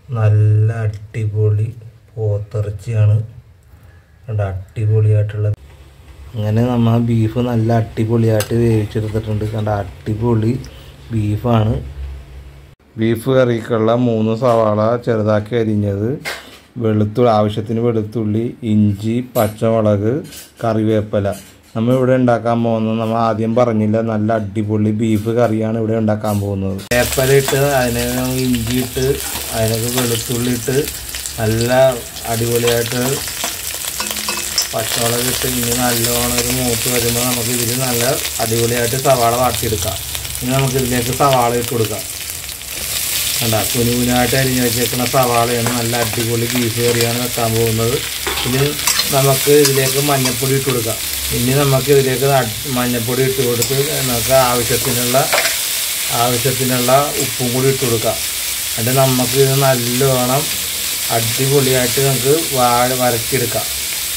നല്ല അടിപൊളി പോത്തിറച്ചിയാണ് കണ്ട അടിപൊളിയായിട്ടുള്ള അങ്ങനെ നമ്മൾ ബീഫ് നല്ല അടിപൊളിയായിട്ട് വേവിച്ചെടുത്തിട്ടുണ്ട് കണ്ട അടിപൊളി ബീഫാണ് ബീഫ് കറിക്കുള്ള മൂന്ന് സവാള ചെറുതാക്കി അരിഞ്ഞത് വെളുത്തുള്ളി ആവശ്യത്തിന് വെളുത്തുള്ളി ഇഞ്ചി പച്ചമുളക് കറിവേപ്പില നമ്മൾ ഇവിടെ ഉണ്ടാക്കാൻ പോകുന്നത് നമ്മൾ ആദ്യം പറഞ്ഞില്ല നല്ല അടിപൊളി ബീഫ് കറിയാണ് ഇവിടെ ഉണ്ടാക്കാൻ പോകുന്നത് വേപ്പില ഇട്ട് അതിന് ഇഞ്ചി ഇട്ട് അതിനൊക്കെ വെളുത്തുള്ളി ഇട്ട് നല്ല അടിപൊളിയായിട്ട് പച്ചമുളക് ഇട്ട് ഇനി നല്ലോണം ഒരു മൂത്ത് വരുമ്പോൾ നമുക്ക് ഇതിൽ നല്ല അടിപൊളിയായിട്ട് സവാള വാട്ടിയെടുക്കാം ഇനി നമുക്ക് ഇതിലേക്ക് സവാള ഇട്ട് കൊടുക്കാം കണ്ട കുനുകുനായിട്ട് അരിഞ്ഞ് വെച്ചേക്കുന്ന സവാളയാണ് നല്ല അടിപൊളി ബീഫ് കറിയാണ് വെക്കാൻ പോകുന്നത് ഇനി നമുക്ക് ഇതിലേക്ക് മഞ്ഞൾപ്പൊടി ഇട്ട് കൊടുക്കാം ഇനി നമുക്ക് ഇതിലേക്ക് അട്- മഞ്ഞൾപ്പൊടി ഇട്ട് കൊടുത്ത് നമുക്ക് ആവശ്യത്തിനുള്ള ആവശ്യത്തിനുള്ള ഉപ്പും കൂടി ഇട്ട് കൊടുക്കാം എന്നിട്ട് നമുക്ക് ഇത് നല്ലോണം അടിപൊളിയായിട്ട് നമുക്ക് വാഴ വരട്ടിയെടുക്കാം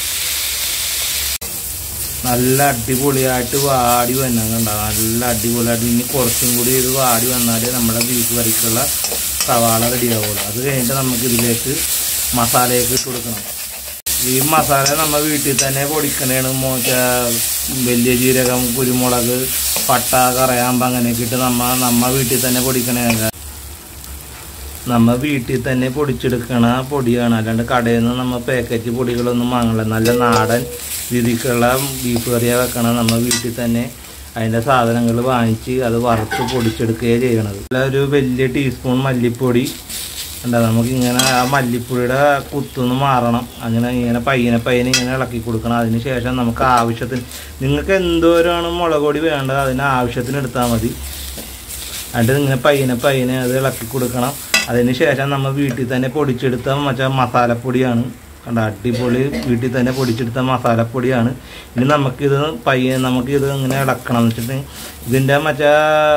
നല്ല അടിപൊളിയായിട്ട് വാടി വന്നാൽ കണ്ട നല്ല അടിപൊളിയായിട്ട് ഇനി കുറച്ചും കൂടി ഇത് വാടി വന്നാലേ നമ്മുടെ ബീഫ് കറിക്കുള്ള സവാള റെഡിയാവുള്ളൂ അത് കഴിഞ്ഞിട്ട് നമുക്ക് ഇതിലേക്ക് മസാലയൊക്കെ ഇട്ട് കൊടുക്കണം ഈ മസാല നമ്മൾ വീട്ടിൽ തന്നെ പൊടിക്കണേണ് മോച്ച വലിയ ജീരകം കുരുമുളക് പട്ട കറയാമ്പ് അങ്ങനെയൊക്കെ ഇട്ട് നമ്മ നമ്മ വീട്ടിൽ തന്നെ പൊടിക്കണേ നമ്മ വീട്ടിൽ തന്നെ പൊടിച്ചെടുക്കണ പൊടിയാണ് അല്ലാണ്ട് കടയിൽ നിന്ന് നമ്മൾ പാക്കറ്റ് പൊടികളൊന്നും വാങ്ങല നല്ല നാടൻ രീതിക്കുള്ള ബീഫ് കറിയാ വെക്കണം നമ്മൾ വീട്ടിൽ തന്നെ അതിൻ്റെ സാധനങ്ങൾ വാങ്ങിച്ച് അത് വറുത്ത് പൊടിച്ചെടുക്കുകയാണ് ചെയ്യണത് അല്ല ഒരു വലിയ ടീസ്പൂൺ മല്ലിപ്പൊടി എന്താ നമുക്ക് ഇങ്ങനെ ആ മല്ലിപ്പൊടിയുടെ കുത്തുനിന്ന് മാറണം അങ്ങനെ ഇങ്ങനെ പയ്യനെ പയ്യനെ ഇങ്ങനെ ഇളക്കി കൊടുക്കണം അതിന് ശേഷം നമുക്ക് ആവശ്യത്തിന് നിങ്ങൾക്ക് എന്തോരമാണ് മുളക് പൊടി വേണ്ടത് അതിന് ആവശ്യത്തിന് എടുത്താൽ മതി എന്നിട്ട് ഇങ്ങനെ പയ്യനെ പയ്യനെ അത് ഇളക്കി കൊടുക്കണം അതിന് ശേഷം നമ്മൾ വീട്ടിൽ തന്നെ പൊടിച്ചെടുത്ത മറ്റേ മസാലപ്പൊടിയാണ് കണ്ട അടിപൊളി വീട്ടിൽ തന്നെ പൊടിച്ചെടുത്ത മസാലപ്പൊടിയാണ് ഇനി നമുക്കിത് പയ്യെ നമുക്കിത് ഇങ്ങനെ ഇളക്കണം എന്ന് വെച്ചിട്ട് ഇതിൻ്റെ മറ്റേ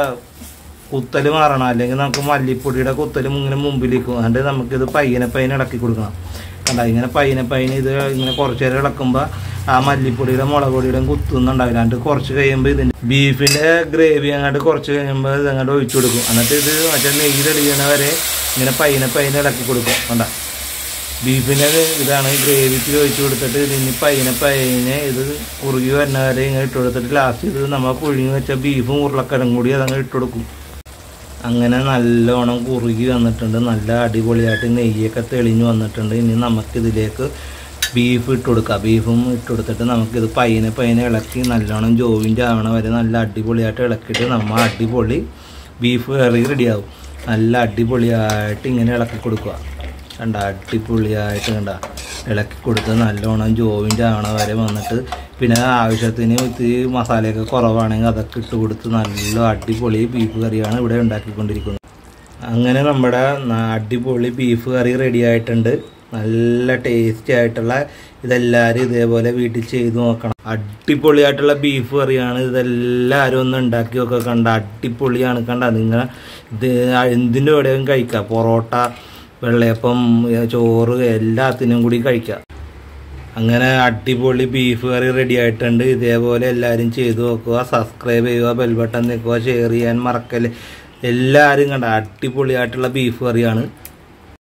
കുത്തൽ മാറണം അല്ലെങ്കിൽ നമുക്ക് മല്ലിപ്പൊടിയുടെ കുത്തൽ ഇങ്ങനെ മുമ്പിലേക്കും എന്നിട്ട് നമുക്കിത് പയ്യനെ പയ്യനെ ഇളക്കി കൊടുക്കണം കണ്ട ഇങ്ങനെ പയ്യനെ പയ്യനെ ഇത് ഇങ്ങനെ കുറച്ച് നേരം ഇളക്കുമ്പോൾ ആ മല്ലിപ്പൊടിയുടെ മുളക് പൊടിയുടെയും കുത്തുന്നുണ്ടാവില്ല എന്നിട്ട് കുറച്ച് കഴിയുമ്പോൾ ഇതിൻ്റെ ബീഫിൻ്റെ ഗ്രേവി അങ്ങോട്ട് കുറച്ച് കഴിയുമ്പോൾ ഇത് അങ്ങോട്ട് ഒഴിച്ചു കൊടുക്കും എന്നിട്ട് ഇത് മറ്റേ നെയ്യിലടിയണ വരെ ഇങ്ങനെ പയ്യനെ പയ്യനെ ഇളക്കി കൊടുക്കും കണ്ട ബീഫിൻ്റെ ഇതാണ് ഗ്രേവിക്ക് ഒഴിച്ച് കൊടുത്തിട്ട് ഇതിന് പയ്യനെ പയ്യനെ ഇത് കുറുകി വരുന്ന വരെ ഇങ്ങനെ ഇട്ട് കൊടുത്തിട്ട് ലാസ്റ്റ് ഇത് നമ്മൾ പുഴുങ്ങി വെച്ച ബീഫും ഉരുളക്കിഴങ്ങും കൂടി അതങ്ങ് ഇട്ട് കൊടുക്കും അങ്ങനെ നല്ലോണം കുറുകി വന്നിട്ടുണ്ട് നല്ല അടിപൊളിയായിട്ട് നെയ്യൊക്കെ തെളിഞ്ഞു വന്നിട്ടുണ്ട് ഇനി നമുക്കിതിലേക്ക് ബീഫ് ഇട്ട് കൊടുക്കാം ബീഫും ഇട്ട് കൊടുത്തിട്ട് നമുക്കിത് പയ്യനെ പയ്യനെ ഇളക്കി നല്ലോണം ജോവിൻ്റെ ആവണ വരെ നല്ല അടിപൊളിയായിട്ട് ഇളക്കിയിട്ട് നമ്മൾ അടിപൊളി ബീഫ് കറി റെഡിയാവും നല്ല അടിപൊളിയായിട്ട് ഇങ്ങനെ ഇളക്കി കൊടുക്കുക കണ്ട അടിപൊളിയായിട്ട് കണ്ട ഇളക്കി കൊടുത്ത് നല്ലോണം ജോവിൻ്റെ ആവണ വരെ വന്നിട്ട് പിന്നെ ആവശ്യത്തിന് ഇത്തിരി മസാലയൊക്കെ കുറവാണെങ്കിൽ അതൊക്കെ ഇട്ട് കൊടുത്ത് നല്ല അടിപൊളി ബീഫ് കറിയാണ് ഇവിടെ ഉണ്ടാക്കിക്കൊണ്ടിരിക്കുന്നത് അങ്ങനെ നമ്മുടെ ന- അടിപൊളി ബീഫ് കറി റെഡി ആയിട്ടുണ്ട് നല്ല ടേസ്റ്റി ആയിട്ടുള്ള ഇതെല്ലാവരും ഇതേപോലെ വീട്ടിൽ ചെയ്ത് നോക്കണം അടിപൊളിയായിട്ടുള്ള ബീഫ് കറിയാണ് ഇതെല്ലാവരും ഒന്ന് ഉണ്ടാക്കി നോക്കുക കണ്ട അടിപൊളിയാണ് കണ്ട നിങ്ങൾ ഇത് എന്തിൻ്റെ കൂടെയും കഴിക്കാം പൊറോട്ട വെള്ളയപ്പം ഏ, ചോറ് എല്ലാത്തിനും കൂടി കഴിക്കാം അങ്ങനെ അടിപൊളി ബീഫ് കറി റെഡി ആയിട്ടുണ്ട് ഇതേപോലെ എല്ലാവരും ചെയ്തു നോക്കുക സബ്സ്ക്രൈബ് ചെയ്യുക ബെൽ ബട്ടൺ നിൽക്കുക ഷെയർ ചെയ്യാൻ മറക്കല് എല്ലാവരും കണ്ട അടിപൊളിയായിട്ടുള്ള ബീഫ് കറിയാണ്